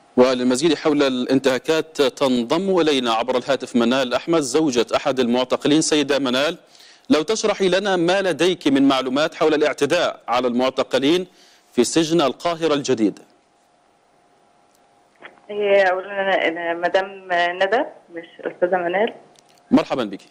وللمزيد حول الانتهاكات تنضم إلينا عبر الهاتف منال أحمد زوجة أحد المعتقلين سيدة منال لو تشرحي لنا ما لديك من معلومات حول الاعتداء على المعتقلين في سجن القاهرة الجديد هي اولا أنا مدام ندى مش استاذه منال مرحبا بك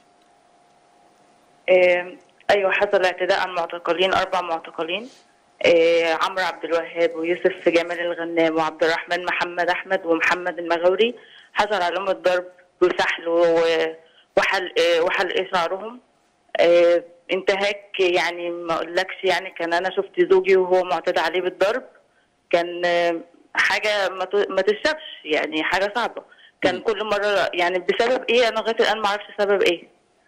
إيه، ايوه حصل اعتداء على المعتقلين اربع معتقلين إيه، عمرو عبد الوهاب ويوسف جمال الغنام وعبد الرحمن محمد احمد ومحمد المغاوري حصل عليهم الضرب وسحل و- وحل إيه، وحلق شعرهم إيه، انتهاك يعني ما اقولكش يعني كان انا شفت زوجي وهو معتدى عليه بالضرب كان آه، حاجه ما ت- ما تشافش يعني حاجه صعبه كان كل مره يعني بسبب ايه انا لغايه الان ما اعرفش سبب ايه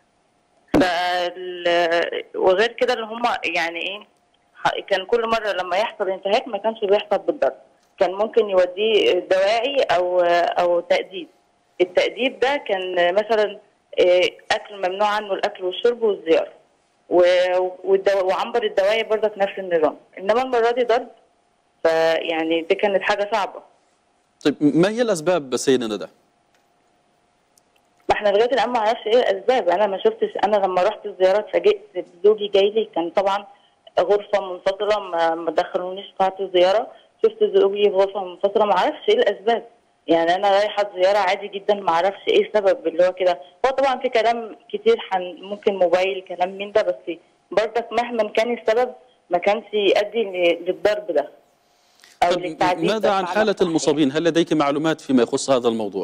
فال- وغير كده اللي هم يعني ايه ح- كان كل مره لما يحصل انتهاك ما كانش بيحصل بالضرب كان ممكن يوديه دواعي او او تأديب التأديب ده كان مثلا إيه، اكل ممنوع عنه الاكل والشرب والزياره و- والدو- وعنبر الدواعي برضك نفس النظام انما المره دي ضرب فيعني دي كانت حاجه صعبه طيب ما هي الأسباب سيدة ندى ما احنا لغايه الان ما اعرفش ايه الاسباب انا ما شفتش انا لما رحت الزيارات فاجئت زوجي جاي لي كان طبعا غرفه منفصله ما ما دخلونيش قاعه الزياره شفت زوجي في غرفه منفصله ما اعرفش ايه الاسباب يعني انا رايحه الزياره عادي جدا ما اعرفش ايه السبب اللي هو كده هو طبعا في كلام كتير حن ممكن موبايل كلام من ده بس برضك مهما كان السبب ما كانش يؤدي ل- للضرب ده او طيب للتعذيب ماذا ده عن بمعنى حالة أصح. المصابين هل لديك معلومات فيما يخص هذا الموضوع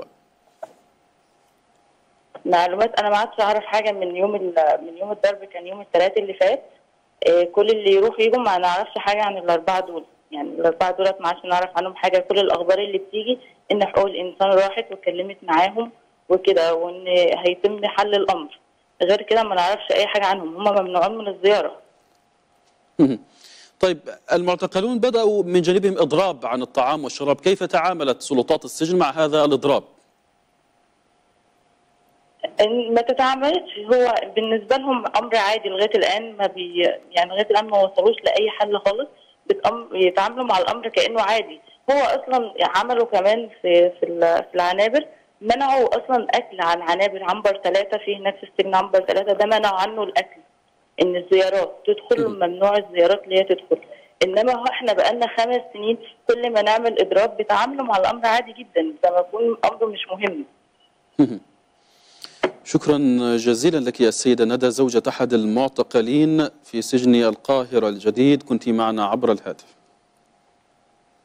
معلومات انا ما عادش اعرف حاجه من يوم ال- من يوم الضرب كان يوم الثلاث اللي فات آه، كل اللي يروح يجوا ما نعرفش حاجه عن الاربعه دول يعني الاربعه دولت ما عادش نعرف عنهم حاجه كل الاخبار اللي بتيجي ان حقوق الانسان راحت واتكلمت معاهم وكده وان هيتم حل الامر غير كده ما نعرفش اي حاجه عنهم هم ممنوعين من الزياره مهم. طيب المعتقلون بدأوا من جانبهم إضراب عن الطعام والشراب كيف تعاملت سلطات السجن مع هذا الإضراب إن ما تتعاملش هو بالنسبه لهم امر عادي لغايه الان ما بي يعني لغايه الان ما وصلوش لاي حل خالص بتأم... يتعاملوا مع الامر كانه عادي هو اصلا عملوا كمان في في, ال- في العنابر منعوا اصلا اكل عن عنابر عنبر ثلاثه في هناك في السجن عنبر ثلاثه ده منعوا عنه الاكل ان الزيارات تدخل ممنوع الزيارات اللي هي تدخل انما هو احنا بقالنا خمس سنين كل ما نعمل اضراب بيتعاملوا مع الامر عادي جدا زي ما يكون الامر مش مهم شكرا جزيلا لك يا السيدة ندى زوجة أحد المعتقلين في سجن القاهرة الجديد كنت معنا عبر الهاتف